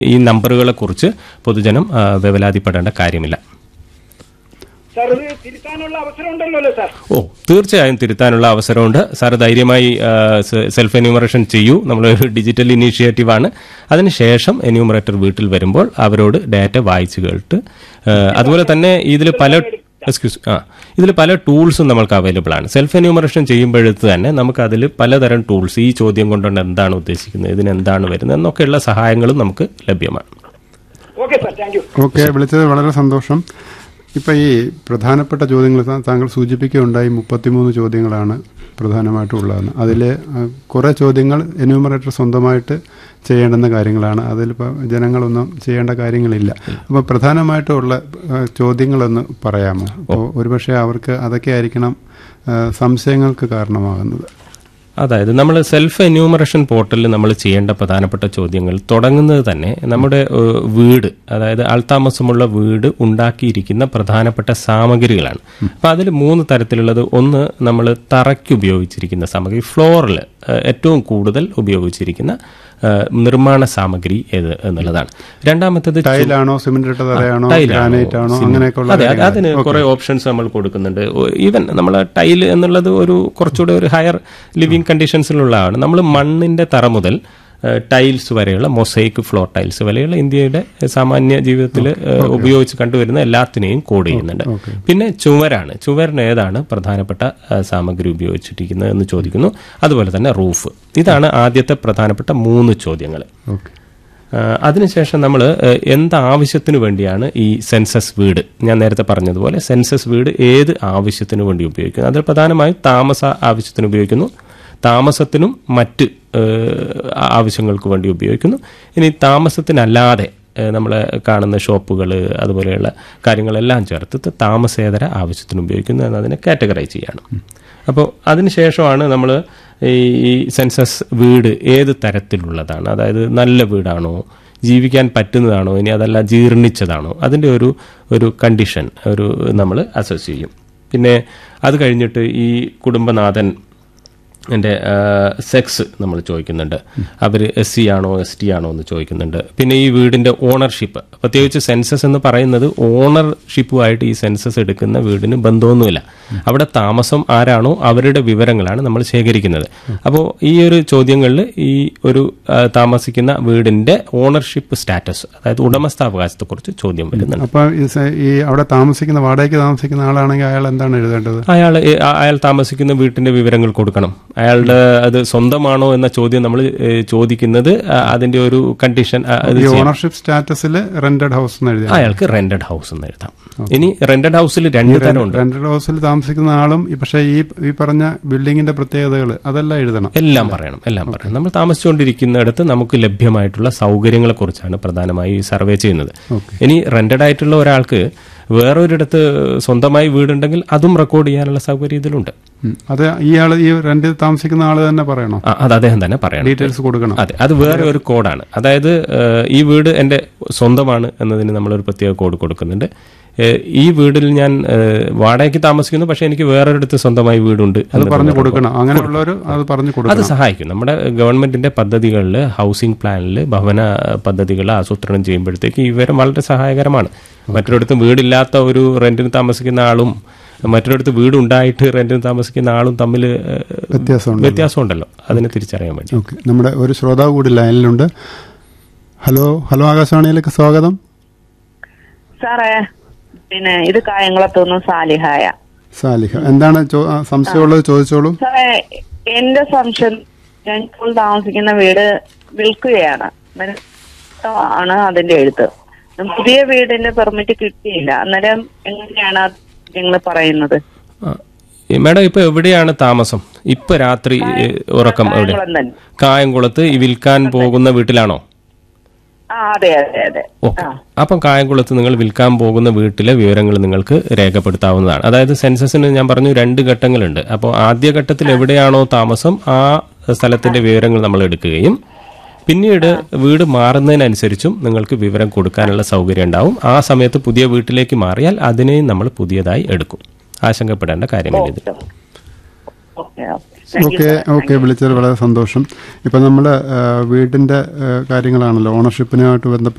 ഈ നമ്പറുകളെ കുറിച്ച് പൊതുജനം ആ, വേവലാതിപ്പെടേണ്ട കാര്യമില്ല സാർ ഇത് തിരുത്താനുള്ള അവസരം ഉണ്ടല്ലോ സാർ ഓ തീർച്ചയായും തിരുത്താനുള്ള അവസരമുണ്ട് സാർ ധൈര്യമായി ആ, സെ- സെൽഫ് എന്യൂമറേഷൻ ചെയ്യൂ നമ്മളൊരു ഡിജിറ്റൽ ഇനീഷ്യേറ്റീവ് ആണ് അതിനുശേഷം എന്യൂമറേറ്റർ വീട്ടിൽ വരുമ്പോൾ അവരോട് ഡാറ്റ വായിച്ചു കേട്ട് ആ, അതുപോലെ തന്നെ ഇതിൽ പല എക്സ്ക്യൂസ് ആ ഇതിൽ പല ടൂൾസും നമുക്ക് അവൈലബിൾ ആണ് സെൽഫ് എന്യൂമറേഷൻ ചെയ്യുമ്പോഴത്ത് തന്നെ നമുക്ക് അതിൽ പലതരം ടൂൾസ് ഈ ചോദ്യം കൊണ്ടുകൊണ്ട് എന്താണ് ഉദ്ദേശിക്കുന്നത് ഇതിന് എന്താണ് വരുന്നത് എന്നൊക്കെയുള്ള സഹായങ്ങളും നമുക്ക് ലഭ്യമാണ് okay sir thank you okay വിളിച്ചത് വളരെ സന്തോഷം ഇപ്പം ഈ പ്രധാനപ്പെട്ട ചോദ്യങ്ങൾ താ- താങ്കൾ സൂചിപ്പിക്കുകയുണ്ടായി മുപ്പത്തിമൂന്ന് ചോദ്യങ്ങളാണ് പ്രധാനമായിട്ടും ഉള്ളതെന്ന് അതിൽ കുറേ ചോദ്യങ്ങൾ എന്യൂമറേറ്റർ സ്വന്തമായിട്ട് ചെയ്യേണ്ടുന്ന കാര്യങ്ങളാണ് അതിലിപ്പോൾ ജനങ്ങളൊന്നും ചെയ്യേണ്ട കാര്യങ്ങളില്ല അപ്പോൾ പ്രധാനമായിട്ടുള്ള ആ, ചോദ്യങ്ങളൊന്ന് പറയാമോ അപ്പോൾ ഒരുപക്ഷെ അവർക്ക് അതൊക്കെ ആയിരിക്കണം ആ, സംശയങ്ങൾക്ക് കാരണമാകുന്നത് അതായത് നമ്മൾ സെൽഫ് എന്യൂമറേഷൻ പോർട്ടലിൽ നമ്മൾ ചെയ്യേണ്ട പ്രധാനപ്പെട്ട ചോദ്യങ്ങൾ തുടങ്ങുന്നത് തന്നെ നമ്മുടെ ഏഹ്, വീട് അതായത് ആൾതാമസമുള്ള വീട് ഉണ്ടാക്കിയിരിക്കുന്ന പ്രധാനപ്പെട്ട സാമഗ്രികളാണ് അപ്പൊ അതിൽ മൂന്ന് തരത്തിലുള്ളത് ഒന്ന് നമ്മൾ തറയ്ക്ക് ഉപയോഗിച്ചിരിക്കുന്ന സാമഗ്രി ഫ്ലോറിൽ ഏറ്റവും കൂടുതൽ ഉപയോഗിച്ചിരിക്കുന്ന ഏഹ്, നിർമ്മാണ സാമഗ്രി ഏത് എന്നുള്ളതാണ് രണ്ടാമത്തേത് ചു- ടൈലാണോ സിമെന്റ് ഇട്ട തറയാണോ ടൈലാണോ, ഗ്രാനൈറ്റ് ആണോ സിമെന്റ്. അങ്ങനെയൊക്കെയുള്ള അതെ അതെ, കാര്യങ്ങൾ. അതിന് കുറെ ഓപ്ഷൻസ് നമ്മൾ കൊടുക്കുന്നുണ്ട് ഈവൻ നമ്മൾ ടൈൽ എന്നുള്ളത് ഒരു കുറച്ചുകൂടെ ഒരു ഹയർ ലിവിങ് കണ്ടീഷൻസിലുള്ളതാണ് നമ്മൾ മണ്ണിന്റെ തറ മുതൽ ടൈൽസ് വരെയുള്ള മൊസൈക്ക് ഫ്ലോർ ടൈൽസ് വരെയുള്ള ഇന്ത്യയുടെ സാമാന്യ ജീവിതത്തിൽ ഉപയോഗിച്ച് കണ്ടുവരുന്ന എല്ലാത്തിനെയും കോഡ് ചെയ്യുന്നുണ്ട് പിന്നെ ചുവരാണ് ചുവരിന് ഏതാണ് പ്രധാനപ്പെട്ട ആ, സാമഗ്രി ഉപയോഗിച്ചിരിക്കുന്നത് എന്ന് ചോദിക്കുന്നു അതുപോലെ തന്നെ റൂഫ് ഇതാണ് ആദ്യത്തെ പ്രധാനപ്പെട്ട മൂന്ന് ചോദ്യങ്ങൾ ഓക്കെ ആഹ് അതിനുശേഷം നമ്മൾ എന്ത് ആവശ്യത്തിന് വേണ്ടിയാണ് ഈ സെൻസസ് വീട് ഞാൻ നേരത്തെ പറഞ്ഞതുപോലെ സെൻസസ് വീട് ഏത് ആവശ്യത്തിന് വേണ്ടി ഉപയോഗിക്കുന്നു അതിൽ പ്രധാനമായും താമസ ആവശ്യത്തിന് ഉപയോഗിക്കുന്നു താമസത്തിനും മറ്റ് ഏഹ്, ആവശ്യങ്ങൾക്ക് വേണ്ടി ഉപയോഗിക്കുന്നു ഇനി താമസത്തിനല്ലാതെ നമ്മൾ കാണുന്ന ഷോപ്പുകൾ അതുപോലെയുള്ള കാര്യങ്ങളെല്ലാം ചേർത്ത് താമസേതര ആവശ്യത്തിന് ഉപയോഗിക്കുന്നു എന്നതിനെ കാറ്റഗറൈസ് ചെയ്യാണ് അപ്പോൾ അതിനുശേഷമാണ് നമ്മൾ ഈ സെൻസസ് വീട് ഏത് തരത്തിലുള്ളതാണ് അതായത് നല്ല വീടാണോ ജീവിക്കാൻ പറ്റുന്നതാണോ ഇനി അതല്ല ജീർണിച്ചതാണോ അതിൻ്റെ ഒരു ഒരു കണ്ടീഷൻ ഒരു നമ്മൾ അസസ് ചെയ്യും പിന്നെ അത് കഴിഞ്ഞിട്ട് ഈ കുടുംബനാഥൻ എൻ്റെ സെക്സ് നമ്മൾ ചോദിക്കുന്നുണ്ട് അവർ എസ് സി ആണോ എസ് ടി ആണോ എന്ന് ചോദിക്കുന്നുണ്ട് പിന്നെ ഈ വീടിൻ്റെ ഓണർഷിപ്പ് പ്രത്യേകിച്ച് സെൻസസ് എന്ന് പറയുന്നത് ഓണർഷിപ്പുമായിട്ട് ഈ സെൻസസ് എടുക്കുന്ന വീടിന് ബന്ധമൊന്നുമില്ല അവിടെ താമസം ആരാണോ അവരുടെ വിവരങ്ങളാണ് നമ്മൾ ശേഖരിക്കുന്നത് അപ്പോൾ ഈ ഒരു ചോദ്യങ്ങളിൽ ഈ ഒരു ആ, താമസിക്കുന്ന വീടിൻ്റെ ഓണർഷിപ്പ് സ്റ്റാറ്റസ് അതായത് ഉടമസ്ഥാവകാശത്തെക്കുറിച്ച് ചോദ്യം വരുന്നുണ്ട് അപ്പൊ ഈ സ- ഈ അവിടെ താമസിക്കുന്ന വാടകയ്ക്ക് താമസിക്കുന്ന ആളാണെങ്കിൽ അയാൾ എന്താണ് എഴുതേണ്ടത് അയാൾ അയാൾ താമസിക്കുന്ന വീട്ടിന്റെ വിവരങ്ങൾ കൊടുക്കണം അയാളുടെ അത് സ്വന്തമാണോ എന്ന ചോദ്യം നമ്മൾ ചോദിക്കുന്നത് ആ, അതിന്റെ ഒരു കണ്ടീഷൻ ആ, അത് ഈ ചെയ്യണം. ഓണർഷിപ്പ് സ്റ്റാറ്റസിൽ റെന്റഡ് ഹൗസ് എന്ന് എഴുതിയാൽ അയാൾക്ക് റെന്റഡ് ഹൗസ് എന്ന് എഴുതാം ഇനി റെന്റഡ് ഹൗസിൽ രണ്ട് തരമുണ്ട് റെന്റഡ് ഹൗസിൽ താമസിക്കുന്ന ആളും ഈ- പക്ഷേ ഈ ഈ പറഞ്ഞ ബിൽഡിങ്ങിന്റെ പ്രത്യേകതകൾ അതെല്ലാം എഴുതണം എല്ലാം പറയണം എല്ലാം പറയണം നമ്മൾ താമസിച്ചുകൊണ്ടിരിക്കുന്നിടത്ത് നമുക്ക് ലഭ്യമായിട്ടുള്ള സൗകര്യങ്ങളെ കുറിച്ചാണ് പ്രധാനമായി ഈ സർവേ ചെയ്യുന്നത് ഇനി റെന്റഡ് ആയിട്ടുള്ള ഒരാൾക്ക് വേറൊരിടത്ത് സ്വന്തമായി വീടുണ്ടെങ്കിൽ അതും റെക്കോർഡ് ചെയ്യാനുള്ള സൗകര്യം ഇതിലുണ്ട് ഉം. അത് ഈ ആള് ഈ റെന്റ് താമസിക്കുന്ന ആള് തന്നെ പറയണോ ആ, അത് അദ്ദേഹം തന്നെ പറയണം ഡീറ്റെയിൽസ് കൊടുക്കണം അതെ അത് വേറെ ഒരു കോഡാണ് അതായത് ഏഹ്, ഈ വീട് എൻ്റെ സ്വന്തമാണ് എന്നതിന് നമ്മളൊരു പ്രത്യേക കോഡ് കൊടുക്കുന്നുണ്ട് ഏഹ്, ഈ വീടിൽ ഞാൻ ഏഹ്, വാടകയ്ക്ക് താമസിക്കുന്നു പക്ഷേ എനിക്ക് വേറൊരിടത്ത് സ്വന്തമായി വീടുണ്ട് അത് എന്ന് പറഞ്ഞു പറഞ്ഞ കൊടുക്കണം അങ്ങനെയുള്ളവർ അത് പറഞ്ഞു അത് കൊടുക്കണം സഹായിക്കും നമ്മുടെ ഗവൺമെന്റിന്റെ പദ്ധതികളിൽ ഹൗസിംഗ് പ്ലാനിൽ ഭവന പദ്ധതികൾ ആസൂത്രണം ചെയ്യുമ്പോഴത്തേക്ക് ഈ വിവരം വളരെ സഹായകരമാണ് മറ്റൊരിടത്തും വീടില്ലാത്ത ഒരു റെന്റിന് താമസിക്കുന്ന ആളും മറ്റൊരിടത്ത് വീടുണ്ടായിട്ട് റെന്റിന് താമസിക്കുന്ന ആളും തമ്മിൽ ഏഹ്, വ്യത്യാസമുണ്ട് വ്യത്യാസമുണ്ടല്ലോ അതിനെ തിരിച്ചറിയാൻ വേണ്ടി ഓക്കെ നമ്മുടെ ഒരു ശ്രോതാവ് കൂടി ലൈനിലുണ്ട് ഹലോ ഹലോ ആകാശവാണിയിലേക്ക് സ്വാഗതം സാറേ പിന്നെ ഇത് കായംകുളത്തുനിന്ന് സാലിഹായ സാലിഹ എന്താണ് ചോ- ആ, സംശയമുള്ളത് ചോദിച്ചോളൂ സാറേ എന്റെ സംശയം ഞാൻ ഇപ്പോൾ താമസിക്കുന്ന വീട് വിൽക്കുകയാണ് അന്നേരം ആണ് അതിന്റെ എഴുത്ത് പുതിയ വീടിന്റെ പെർമിറ്റ് കിട്ടിയില്ല അന്നേരം എങ്ങനെയാണ് നിങ്ങൾ പറയുന്നത് ആ. ഈ മാഡം ഇപ്പൊ എവിടെയാണ് താമസം ഇപ്പൊ രാത്രി ഏ, ഉറക്കം എവിടെ കായംകുളം തന്നെ കായംകുളത്ത് ഈ വിൽക്കാൻ പോകുന്ന വീട്ടിലാണോ ആ അതെ അതെ അതെ ഓക്കെ അപ്പം കായംകുളത്ത് നിങ്ങൾ വിൽക്കാൻ പോകുന്ന വീട്ടിലെ വിവരങ്ങൾ നിങ്ങൾക്ക് രേഖപ്പെടുത്താവുന്നതാണ് അതായത് സെൻസസിന് ഞാൻ പറഞ്ഞു രണ്ട് ഘട്ടങ്ങളുണ്ട് അപ്പോൾ ആദ്യ ഘട്ടത്തിൽ എവിടെയാണോ താമസം ആ സ്ഥലത്തിന്റെ വിവരങ്ങൾ നമ്മൾ എടുക്കുകയും പിന്നീട് വീട് മാറുന്നതിനനുസരിച്ചും നിങ്ങൾക്ക് വിവരം കൊടുക്കാനുള്ള സൗകര്യം ഉണ്ടാവും ആ സമയത്ത് പുതിയ വീട്ടിലേക്ക് മാറിയാൽ അതിനെയും നമ്മൾ പുതിയതായി എടുക്കും ആശങ്കപ്പെടേണ്ട കാര്യമില്ല ഇതിൽ okay okay Thank you, okay sir. Thank okay you. വിളിച്ചത് വളരെ സന്തോഷം ഇപ്പം നമ്മൾ വീടിൻ്റെ കാര്യങ്ങളാണല്ലോ ഓണർഷിപ്പിനുമായിട്ട് ബന്ധപ്പെട്ട്